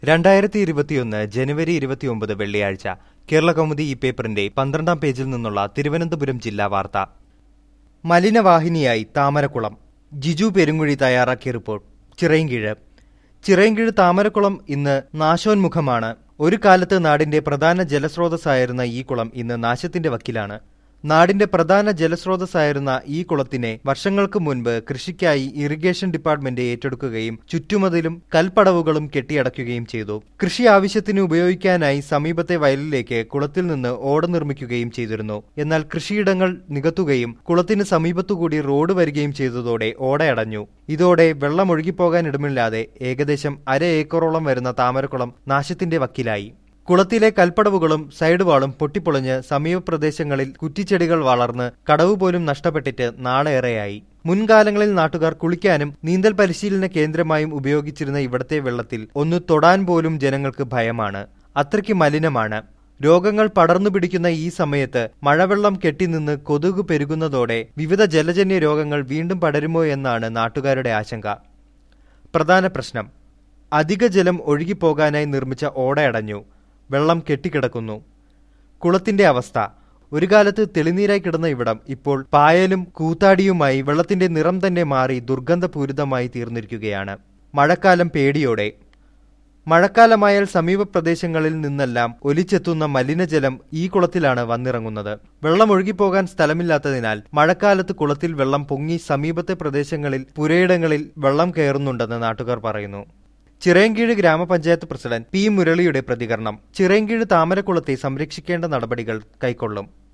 രണ്ടായിരത്തി ഇരുപത്തിയൊന്ന് ജനുവരി ഇരുപത്തിയൊമ്പത് വെള്ളിയാഴ്ച കേരള കൗമുദി ഈ പേപ്പറിന്റെ പന്ത്രണ്ടാം പേജിൽ നിന്നുള്ള തിരുവനന്തപുരം ജില്ലാ വാർത്ത മലിനവാഹിനിയായി താമരക്കുളം ജിജു പെരുങ്കുഴി തയ്യാറാക്കിയ റിപ്പോർട്ട് ചിറയൻകീഴ് ചിറയൻകീഴ് താമരക്കുളം ഇന്ന് നാശോന്മുഖമാണ് ഒരു കാലത്ത് നാടിന്റെ പ്രധാന ജലസ്രോതസ്സായിരുന്ന ഈ കുളം ഇന്ന് നാശത്തിന്റെ വക്കിലാണ് നാടിന്റെ പ്രധാന ജലസ്രോതസ്സായിരുന്ന ഈ കുളത്തിനെ വർഷങ്ങൾക്ക് മുൻപ് കൃഷിക്കായി ഇറിഗേഷൻ ഡിപ്പാർട്ട്മെന്റ് ഏറ്റെടുക്കുകയും ചുറ്റുമതിലും കൽപ്പടവുകളും കെട്ടിയടക്കുകയും ചെയ്തു കൃഷി ആവശ്യത്തിന് ഉപയോഗിക്കാനായി സമീപത്തെ വയലിലേക്ക് കുളത്തിൽ നിന്ന് ഓട നിർമ്മിക്കുകയും ചെയ്തിരുന്നു എന്നാൽ കൃഷിയിടങ്ങൾ നികത്തുകയും കുളത്തിന് സമീപത്തുകൂടി റോഡ് വരികയും ചെയ്തതോടെ ഓട അടഞ്ഞു ഇതോടെ വെള്ളം ഒഴുകിപ്പോകാൻ ഇടമില്ലാതെ ഏകദേശം അര ഏക്കറോളം വരുന്ന താമരക്കുളം നാശത്തിന്റെ വക്കിലായി കുളത്തിലെ കൽപ്പടവുകളും സൈഡ് വാളും പൊട്ടിപ്പൊളിഞ്ഞ് സമീപ പ്രദേശങ്ങളിൽ കുറ്റിച്ചെടികൾ വളർന്ന് കടവ് പോലും നഷ്ടപ്പെട്ടിട്ട് നാളേറെയായി മുൻകാലങ്ങളിൽ നാട്ടുകാർ കുളിക്കാനും നീന്തൽ പരിശീലന കേന്ദ്രമായും ഉപയോഗിച്ചിരുന്ന ഇവിടത്തെ വെള്ളത്തിൽ ഒന്ന് തൊടാൻ പോലും ജനങ്ങൾക്ക് ഭയമാണ് അത്രയ്ക്ക് മലിനമാണ് രോഗങ്ങൾ പടർന്നു പിടിക്കുന്ന ഈ സമയത്ത് മഴവെള്ളം കെട്ടിനിന്ന് കൊതുക് പെരുകുന്നതോടെ വിവിധ ജലജന്യ രോഗങ്ങൾ വീണ്ടും പടരുമോ എന്നാണ് നാട്ടുകാരുടെ ആശങ്ക പ്രധാന പ്രശ്നം അധിക ജലം ഒഴുകിപ്പോകാനായി നിർമ്മിച്ച ഓടയടഞ്ഞു വെള്ളം കെട്ടിക്കിടക്കുന്നു കുളത്തിന്റെ അവസ്ഥ ഒരു കാലത്ത് തെളിനീരായി കിടന്ന ഇവിടം ഇപ്പോൾ പായലും കൂത്താടിയുമായി വെള്ളത്തിന്റെ നിറം തന്നെ മാറി ദുർഗന്ധപൂരിതമായി തീർന്നിരിക്കുകയാണ് മഴക്കാലം പേടിയോടെ മഴക്കാലമായാൽ സമീപ പ്രദേശങ്ങളിൽ നിന്നെല്ലാം ഒലിച്ചെത്തുന്ന മലിനജലം ഈ കുളത്തിലാണ് വന്നിറങ്ങുന്നത് വെള്ളം ഒഴുകിപ്പോകാൻ സ്ഥലമില്ലാത്തതിനാൽ മഴക്കാലത്ത് കുളത്തിൽ വെള്ളം പൊങ്ങി സമീപത്തെ പ്രദേശങ്ങളിൽ പുരയിടങ്ങളിൽ വെള്ളം കയറുന്നുണ്ടെന്ന് നാട്ടുകാർ പറയുന്നു ചിറയൻകീഴ് ഗ്രാമപഞ്ചായത്ത് പ്രസിഡന്റ് പി മുരളിയുടെ പ്രതികരണം ചിറയൻകീഴ് താമരക്കുളത്തെ സംരക്ഷിക്കേണ്ട നടപടികൾ കൈക്കൊള്ളും